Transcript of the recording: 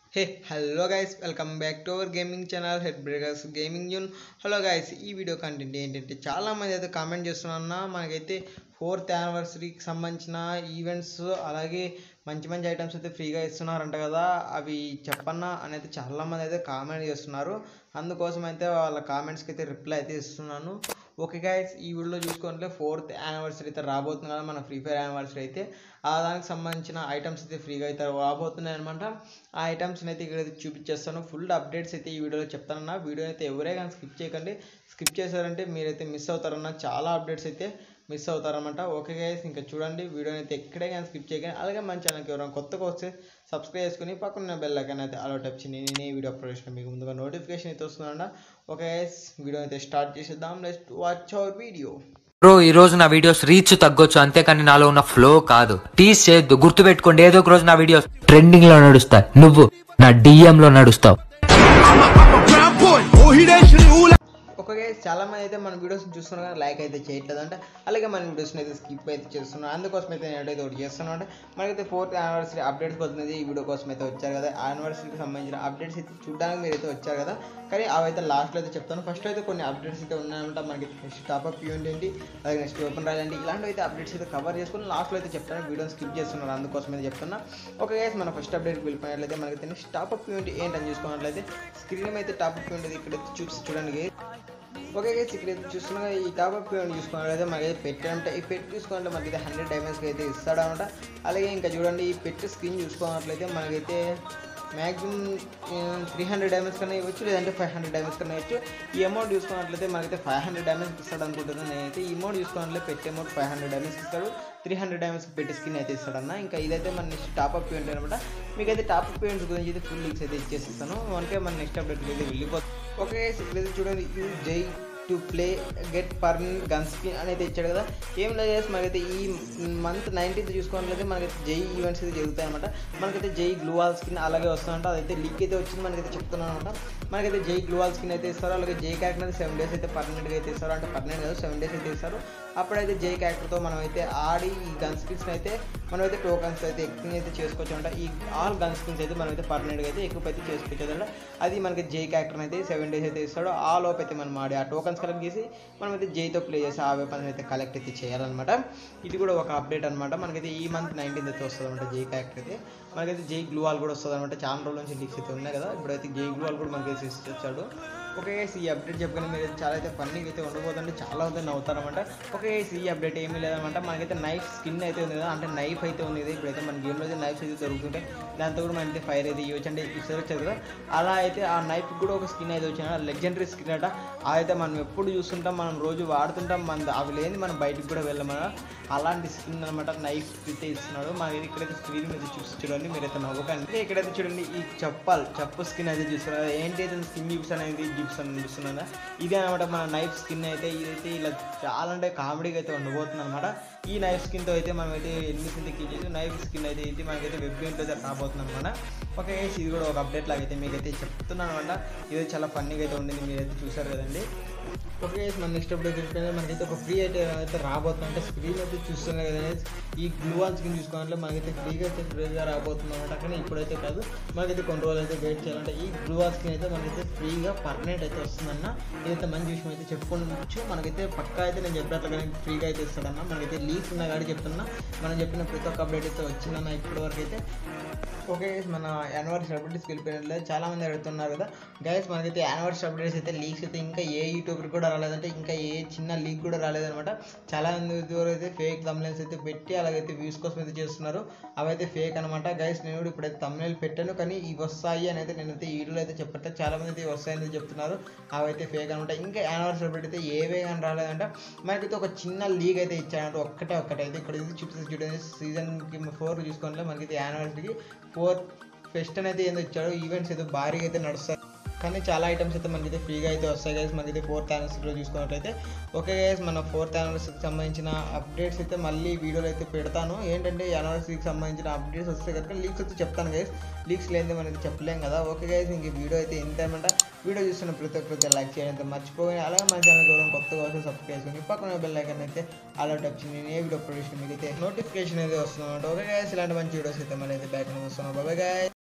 Hey hello guys welcome back to our gaming channel head breakers gaming యూన్ hello guys ఈ video content ఏంటంటే చాలా మంది అయితే కామెంట్ చేస్తున్నా మనకైతే ఫోర్త్ యానివర్సరీకి సంబంధించిన ఈవెంట్స్ అలాగే మంచి మంచి ఐటమ్స్ అయితే ఫ్రీగా ఇస్తున్నారంట కదా అవి చెప్పన్నా అని అయితే చాలా మంది అయితే కామెంట్ చేస్తున్నారు అందుకోసం అయితే వాళ్ళ కామెంట్స్కి అయితే రిప్లై అయితే ఇస్తున్నాను ఓకే గైస్ ఈ వీడియోలో చూసుకుంటే ఫోర్త్ యానివర్సరీ అయితే రాబోతుంది కదా మన ఫ్రీ ఫైర్ యానివర్సరీ అయితే ఆ దానికి సంబంధించిన ఐటమ్స్ అయితే ఫ్రీగా అయితే రాబోతున్నాయి అనమాట ఆ ఐటమ్స్ని అయితే ఇక్కడ చూపించేస్తాను ఫుల్ అప్డేట్స్ అయితే ఈ వీడియోలో చెప్తానన్న వీడియో అయితే ఎవరే కానీ స్కిప్ చేయకండి స్కిప్ చేశారంటే మీరైతే మిస్ అవుతారన్న చాలా అప్డేట్స్ అయితే మిస్ అవుతారన్నమాట ఓకే గైస్ ఇంకా చూడండి వీడియోని అయితే ఎక్కడే కానీ స్కిప్ చేయకండి అలాగే మన ఛానల్కి ఎవరైనా కొత్తగా వస్తే సబ్స్క్రైబ్ చేసుకుని పక్కన బెల్ ఐకాన్ అయితే అలౌట్ వచ్చి నేను నేను వీడియో అప్లోడ్ చేసిన మీకు ముందుగా నోటిఫికేషన్ అయితే వస్తుందంట ఓకే గైస్ వీడియో అయితే స్టార్ట్ చేసేద్దాం next watch our video bro ఈ రోజు నా వీడియోస్ రీచ్ తగ్గొచ్చు అంతేకాని నాలో ఉన్న ఫ్లో కాదు టీస్ చేయొద్దు గుర్తు పెట్టుకోండి ఏదో ఒక రోజు నా వీడియోస్ ట్రెండింగ్ లో నడుస్తాయి నువ్వు నా డిఎం లో నడుస్తావు ఒక గైస్ చాలా మంది అయితే మన వీడియోస్ చూస్తున్నారు కానీ లైక్ అయితే చేయట్లేదు అంటే అలాగే మన వీడియోస్ని అయితే స్కిప్ అయితే చేస్తున్నారు అందుకోసం అయితే నేను అయితే ఒకటి చేస్తున్నాను అంటే మనకైతే ఫోర్త్ యానివర్సరీ అప్డేట్స్ వస్తుంది ఈ వీడియో కోసం అయితే వచ్చారు కదా యానివర్సరీకి సంబంధించిన అప్డేట్స్ అయితే చూడడానికి మీరు అయితే వచ్చారు కదా కానీ అవైతే లాస్ట్లో అయితే చెప్తాను ఫస్ట్ అయితే కొన్ని అప్డేట్స్ అయితే ఉన్నాయంట మనకి నెక్స్ట్ టాప్అప్ ఈవెంట్ ఏంటి అలాగే నెక్స్ట్ ఓపెన్ రాయల్ ఏంటి ఇలాంటివి అయితే అప్డేట్స్ అయితే కవర్ చేసుకుని లాస్ట్లో అయితే చెప్తాను వీడియోని స్కిప్ చేస్తున్నారు అందుకోసం అయితే చెప్తున్నా ఒక గైస్ మన ఫస్ట్ అప్డేట్కి వెళ్ళిపోయినట్లయితే మనకైతే నెక్స్ట్ టాప్అప్ ఈవెంట్ ఏంటని చూసుకున్నట్లయితే స్క్రీన్ అయితే టాప్అప్ ఈవెంట్ ఇక్కడైతే చూసి చూడండి guys. ఓకే గైస్ ఇక్కడ అయితే చూస్తున్నా ఈ టాప్అప్ పేమెంట్ చూసుకున్నట్లయితే మనకి పెట్టంటే ఈ పెట్టి చూసుకుంటే మనకి అయితే హండ్రెడ్ డైమండ్స్కి అయితే ఇస్తాడు అనమాట అలాగే ఇంకా చూడండి ఈ పెట్టి స్క్రీన్ చూసుకున్నట్లయితే మనకైతే మ్యాక్సిమం త్రీ హండ్రెడ్ డైమండ్స్ కన్నా ఇవ్వచ్చు లేదంటే ఫైవ్ హండ్రెడ్ డైమండ్స్ కన్నా ఇవ్వచ్చు ఈ అమౌంట్ చూసుకున్నట్లయితే మనకైతే ఫైవ్ హండ్రెడ్ డైమండ్స్ ఇస్తాడు అనుకుంటున్నాను నేనైతే ఈ అమౌంట్ చూసుకున్నట్లయితే పెట్టే అమౌంట్ ఫైవ్ హండ్రెడ్ డైమండ్స్ ఇస్తాడు త్రీ హండ్రెడ్ డైమండ్స్కి పెట్టి స్కిన్ అయితే ఇస్తాడన్న ఇంకా ఇదైతే మన నెక్స్ట్ టాప్అప్ పేమెంట్ అనమాట మీకైతే టాప్అప్ పేమెంట్ గురించి అయితే ఫుల్ లింక్స్ అయితే ఇచ్చేస్తాను మనకే మన నెక్స్ట్ అప్డేట్ అయితే వెళ్ళిపోతుంది ఓకే ఇక్కడైతే చూడండి యూ జై to play get permanent gun skin అనేది ఇచ్చాడు కదా ఏం లేదు guys, మనకైతే ఈ మంత్ నైన్టీన్త్ చూసుకోవాలంటే మనకైతే జై ఈవెంట్స్ అయితే జరుగుతాయి అనమాట మనకైతే జై గ్లూవాల్ స్కిన్ అలాగే వస్తుందంట అదైతే లీక్ అయితే వచ్చింది మనకైతే చెప్తున్నాను అనమాట మనకైతే జై గ్లూవాల్ స్కిన్ అయితే ఇస్తారు అలాగే జై క్యారెక్టర్ అయితే సెవెన్ డేస్ అయితే పర్మనెంట్గా అయితే ఇస్తారు అంటే పర్మనెంట్ కాదు సెవెన్ డేస్ అయితే ఇస్తారు అప్పుడైతే జై క్యారెక్టర్తో మనం అయితే ఆడి ఈ గన్ స్కిన్స్ అయితే మనం అయితే టోకన్స్ అయితే ఎక్కువ అయితే చేసుకోవచ్చు అంట ఈ ఆల్ గన్ స్కిన్స్ అయితే మనం అయితే పర్మనెంట్గా అయితే ఎక్కువ అయితే చేసుకోవచ్చు అంట అది మనకి జై క్యారెక్టర్ అయితే సెవెన్ డేస్ అయితే ఇస్తాడు ఆ లోపు అయితే మనం ఆడి ఆ టోకన్స్ కలెక్ట్ చేసి మనం అయితే జైతో ప్లే చేసి ఆ వెపన్స్ అయితే కలెక్ట్ అయితే చేయాలన్నమాట ఇది కూడా ఒక అప్డేట్ అనమాట మనకైతే ఈ మంత్ నైన్టీన్త్ అయితే వస్తుంది అనమాట జై క్యారెక్టర్ అయితే మనకైతే జై గ్లూవాల్ కూడా వస్తుంది అనమాట చాలా రోజుల నుంచి లీక్స్ అయితే ఉన్నాయి కదా ఇప్పుడైతే జై గ్లూవాల్ కూడా మనకైతే ఇచ్చాడు ఓకే guys, ఈ అప్డేట్ చెప్పగానే మీరు చాలా అయితే ఫన్నీగా అయితే ఉండబోతుంటే చాలా అయితే నవ్వుతారనమాట ఓకే guys, ఈ అప్డేట్ ఏమీ లేదనమాట మనకైతే నైఫ్ స్కిన్ అయితే ఉంది కదా అంటే నైఫ్ అయితే ఉంది కదా ఇప్పుడైతే మన గేమ్లో అయితే నైఫ్స్ అయితే దొరుకుతుంటాయి దాంతో కూడా మనకి ఫైర్ అయితే ఇవ్వచ్చు అంటే ఇస్తారు వచ్చారు కదా అలా అయితే ఆ నైఫ్ కూడా ఒక స్కిన్ అయితే వచ్చిన లెజెండరీ స్కిన్ అట అయితే మనం ఎప్పుడు చూస్తుంటాం మనం రోజు వాడుతుంటాం మన అవి లేని మనం బయటికి కూడా వెళ్ళమన అలాంటి స్కిన్ అనమాట నైఫ్ అయితే ఇస్తున్నాడు మనకి ఇక్కడైతే స్క్రీన్ మీద చూసి చూడండి మీరైతే నవ్వకండి ఇక్కడైతే చూడండి ఈ చెప్పాలి చెప్పు స్కిన్ అయితే చూస్తున్నారు ఏంటి అయితే స్కిన్ జిప్స్ అనేది జిప్స్ అని చూస్తున్నారా ఇదే అనమాట మన నైఫ్ స్కిన్ అయితే ఇదైతే ఇలా చాలా అంటే కామెడీగా అయితే ఉండబోతుంది అనమాట ఈ నైఫ్ స్కిన్తో అయితే మనం అయితే ఎనిమిది అయితే కిల్ చేసి నైఫ్ స్కిన్ అయితే ఇది మనకైతే వెబ్ గేమ్లో అయితే రాబోతుంది అనమాట ఓకే ఇది కూడా ఒక అప్డేట్ లాగా అయితే మీకైతే చెప్తున్నాను అనమాట ఇది చాలా ఫన్నీగా అయితే ఉండింది మీరైతే చూసారు కదండి ఓకే మన నెక్స్ట్ అప్డేట్ చూసుకుంటే మనకైతే ఒక ఫ్రీ అయితే అయితే రాబోతుంది అంటే స్క్రీన్ అయితే చూస్తున్నారు కదా guys. ఈ గ్లూ ఆన్ స్క్రీన్ చూసుకోవాలంటే మనకైతే ఫ్రీగా అయితే ఫ్రీగా రాబోతుంది అనమాట కానీ ఇప్పుడైతే కాదు మనకైతే కొన్ని రోజులు అయితే వెయిట్ చేయాలంటే ఈ గ్లూ ఆన్ స్క్రీన్ అయితే మనకైతే ఫ్రీగా పర్మనెంట్ అయితే వస్తుందన్న ఇదైతే మంచి విషయం అయితే చెప్పుకోవచ్చు మనకైతే పక్కా అయితే నేను చెప్పినట్లుగానే ఫ్రీగా అయితే ఇస్తాడన్న మనకైతే లీక్స్ ఉన్నా కానీ చెప్తున్నా మనం చెప్పిన ప్రతి ఒక్క అప్డేట్ అయితే వచ్చిందన్న ఇప్పటి వరకు అయితే ఓకే guys, మన యానివర్సరీ అప్డేట్స్ వెళ్ళిపోయినట్లేదు చాలా మంది అడుగుతున్నారు కదా గైస్ మనకైతే యానివర్సరీ అప్డేట్స్ అయితే లీక్స్ అయితే ఇంకా ఏ యూట్యూబర్ కూడా రాలేదంటే ఇంకా ఏ చిన్న లీక్ కూడా రాలేదన్నమాట చాలా మంది ఇదివరకు అయితే ఫేక్ తమ్లైన్స్ అయితే పెట్టి అలాగైతే వ్యూస్ కోసం అయితే చేస్తున్నారు అవైతే ఫేక్ అనమాట గైస్ నేను కూడా ఇప్పుడైతే తమ్లైల్ పెట్టాను కానీ ఇవి వస్తాయి అని అయితే నేనైతే ఈ వీడియోలో అయితే చెప్పట్లేదు చాలా మంది అయితే ఇవి వస్తాయని చెప్తున్నారు అవైతే ఫేక్ అనమాట ఇంకా యానివర్సరీ అప్డేట్ అయితే ఏవే కానీ రాలేదంటే మనకైతే ఒక చిన్న లీగ్ అయితే ఇచ్చారంటే ఒక్కటే ఒక్కటే అయితే ఇక్కడ ఇది చూపిస్తే చూడండి సీజన్కి ఫోర్ చూసుకోండి మనకైతే యానివర్సరీకి ఫోర్ ఫెస్ట్ అనేది ఏందో ఇచ్చాడు ఈవెంట్స్ ఏదో భారీగా అయితే నడుస్తాయి కానీ చాలా ఐటమ్స్ అయితే మనకైతే ఫ్రీగా అయితే వస్తాయి గైస్ మనకైతే ఫోర్త్ యానివర్సరీలో చూసుకున్నట్లయితే ఓకే గైస్ మన ఫోర్త్ యానివర్సరీకి సంబంధించిన అప్డేట్స్ అయితే మళ్ళీ వీడియోలో అయితే పెడతాను ఏంటంటే యానివర్సరీకి సంబంధించిన అప్డేట్స్ వస్తే కనుక లీక్స్ అయితే చెప్తాను గైస్ లీక్స్ లేనిదే మనకి చెప్పలేం కదా ఓకే గైస్ ఇంక వీడియో అయితే ఎంత ఏమంట వీడియో చూస్తున్న ప్రతి ఒక్కరికి లైక్ చేయడం అయితే మర్చిపోయి అలాగే మన ఛానల్ గౌరవం కొత్తగా వస్తే సబ్స్క్రైబ్ చేసుకుని పక్కన బెల్ ఐకాన్ అయితే అలర్ట్ వచ్చింది నేను ఏ వీడియో ప్రొడ్యూషన్ మీకు అయితే నోటిఫికేషన్ అయితే వస్తుంది ఓకే గైస్ ఇలాంటి మంచి వీడియోస్ అయితే మళ్ళీ అయితే బ్యాక్ వస్తున్నాను బాబాయ్ గైస్